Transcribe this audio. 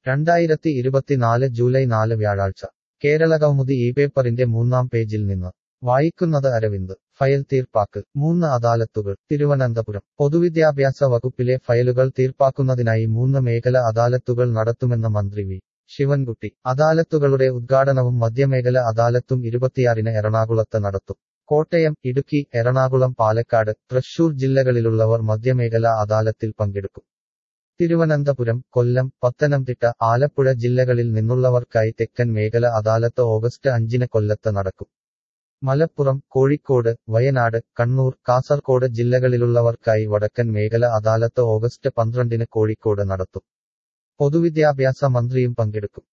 രണ്ടായിരത്തി ഇരുപത്തിനാല് ജൂലൈ നാല് വ്യാഴാഴ്ച കേരളകൗമുദി ഈ പേപ്പറിന്റെ മൂന്നാം പേജിൽ നിന്ന് വായിക്കുന്നത് അരവിന്ദ് ഫയൽ തീർപ്പാക്ക് മൂന്ന് അദാലത്തുകൾ തിരുവനന്തപുരം പൊതുവിദ്യാഭ്യാസ വകുപ്പിലെ ഫയലുകൾ തീർപ്പാക്കുന്നതിനായി മൂന്ന് മേഖല അദാലത്തുകൾ നടത്തുമെന്ന് മന്ത്രി വി ശിവൻകുട്ടി അദാലത്തുകളുടെ ഉദ്ഘാടനവും മധ്യമേഖല അദാലത്തും ഇരുപത്തിയാറിന് എറണാകുളത്ത് നടത്തും കോട്ടയം ഇടുക്കി എറണാകുളം പാലക്കാട് തൃശൂർ ജില്ലകളിലുള്ളവർ മധ്യമേഖല അദാലത്തിൽ പങ്കെടുക്കും തിരുവനന്തപുരം കൊല്ലം പത്തനംതിട്ട ആലപ്പുഴ ജില്ലകളിൽ നിന്നുള്ളവർക്കായി തെക്കൻ മേഖല അദാലത്ത് ഓഗസ്റ്റ് അഞ്ചിന് കൊല്ലത്ത് നടക്കും മലപ്പുറം കോഴിക്കോട് വയനാട് കണ്ണൂർ കാസർകോട് ജില്ലകളിലുള്ളവർക്കായി വടക്കൻ മേഖല അദാലത്ത് ഓഗസ്റ്റ് പന്ത്രണ്ടിന് കോഴിക്കോട് നടത്തും പൊതുവിദ്യാഭ്യാസ മന്ത്രിയും പങ്കെടുക്കും